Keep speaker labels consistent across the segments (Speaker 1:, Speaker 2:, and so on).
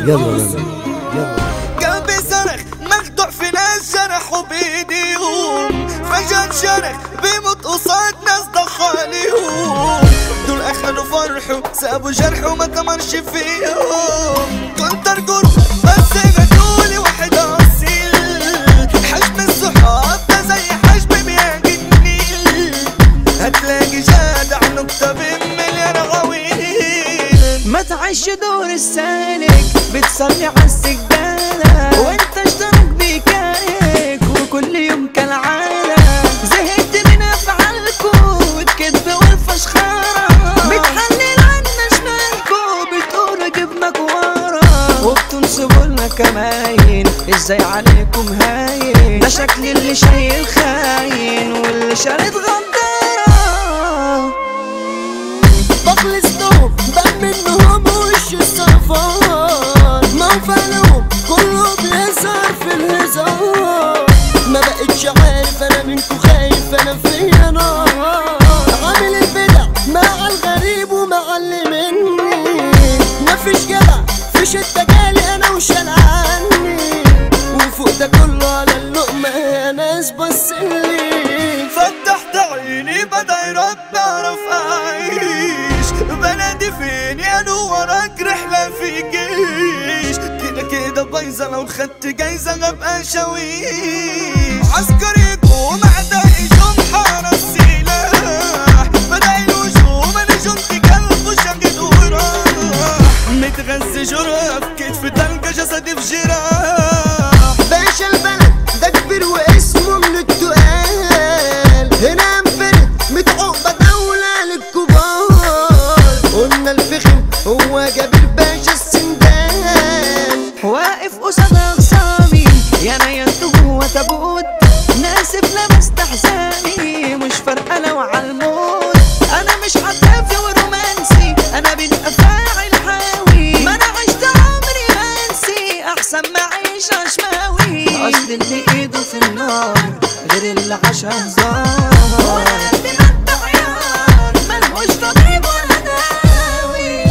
Speaker 1: يلا يلا
Speaker 2: قلبي صرخ مخدوع في ناس جرحوا بايديهم فجأة انشرخ بيموت قصاد ناس ضخاليهم دول اخذوا فرحوا سابوا جرح وما تمرش فيهم كنت ارجل بس غدولي واحد اصيل حجم الصحاب ده زي حجم مياه النيل هتلاقي جدع نكتة بمليار غويل
Speaker 3: ما تعيش دور السالك بتصلي على السجادة وانت اشترك بكايك وكل يوم كالعادة زهقت من افعالكم والكذب والفشخرة بتحلل عنا شمالكم بتقولوا جبنا كوارة وبتنصبوا لنا كماين ازاي عليكم هاين ده شكل اللي شايل خاين واللي شارد غدارة
Speaker 4: بخلصتهم بان منهم وش الصفار ما هو فعلهم كله بيظهر في الهزار ما بقتش عارف انا منكو خايف انا فيا نار عامل البدع مع الغريب ومع اللي مني مفيش جدع فيش التجالي انا وشال عني وفوق ده كله على اللقمة يا ناس بصلي
Speaker 2: فتحت عيني بدا يرد اعرف اعيش بنادي فين يا وراك رحلة في جيش كده كده بايظة لو خدت جايزة ابقى شويش عسكري يقوم اعدائي جمحة السلاح بدأ الهجوم انا جندي كلب وشقد وراح متغذي جرأة في كتف تلقى جسدي في جراح
Speaker 4: باشا البلد ده كبير واسمه من التقال هنا انفرد متعقبة دولة للكبار قلنا الفخم هو جابر باشا السندان
Speaker 3: واقف قصاد اغصامي يا نيلت جوه تابوت ناسف لمست احزاني مش فارقه لو عالموت انا مش حدافي ورومانسي انا بين افاعي الحاوي ما انا عشت عمري منسي احسن ما اعيش عشماوي اصل اللي ايده في النار غير اللي عاش هزار قلبي مد عيار ملهوش طبيب ولا داوي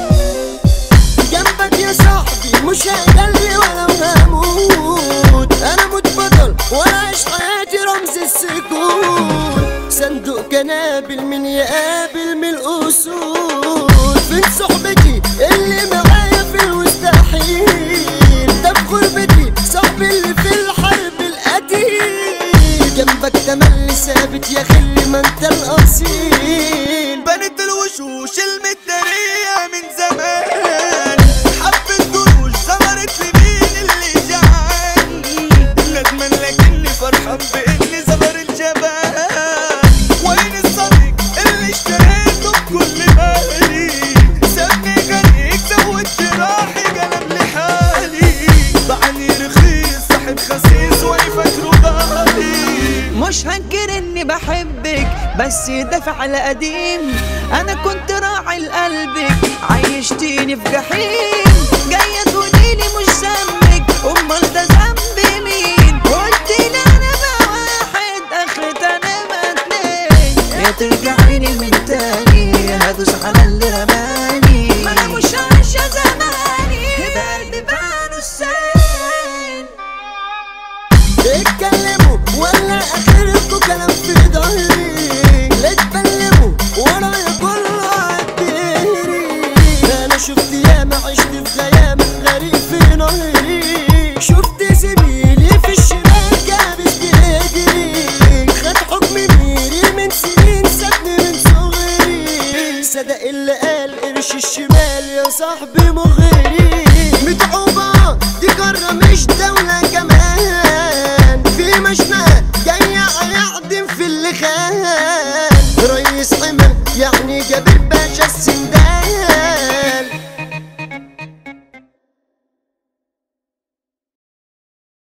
Speaker 4: جنبك يا صاحبي مش هقدر ولا هموت انا موت بطل ولا عيش حياتي رمز السكون صندوق جنابل من يقابل من الاسود فين صحبتي اللي معايا في المستحيل ده في غربتي صاحبي اللي في الحرب القتيل جنبك تملي ثابت يا خلي ما انت الاصيل
Speaker 2: بنت الوشوش المدارية من زمان حبة جروش ثمرت في مين اللي جعان ندمان لكني فرحان بإني زمر الجبان وين الصديق اللي اشتريته بكل مالي سابني غريق زود جراحي قلب لحالي باعني رخيص صاحب خسيس وانا فاكره غالي
Speaker 3: مش هنكر اني بحبك بس دافع على قديم انا كنت راعي لقلبك عيشتيني في جحيم جاية تقوليلي مش ذنبك امال ده ذنبي مين قلتيلي انا بقى واحد اخرت انا ما اتنين يا ترجعيني من تاني هدوس على اللي رماني ما انا مش عايشة زماني بقلبي بقى نصين
Speaker 4: اتكلموا ولا اخركوا كلام في ظهري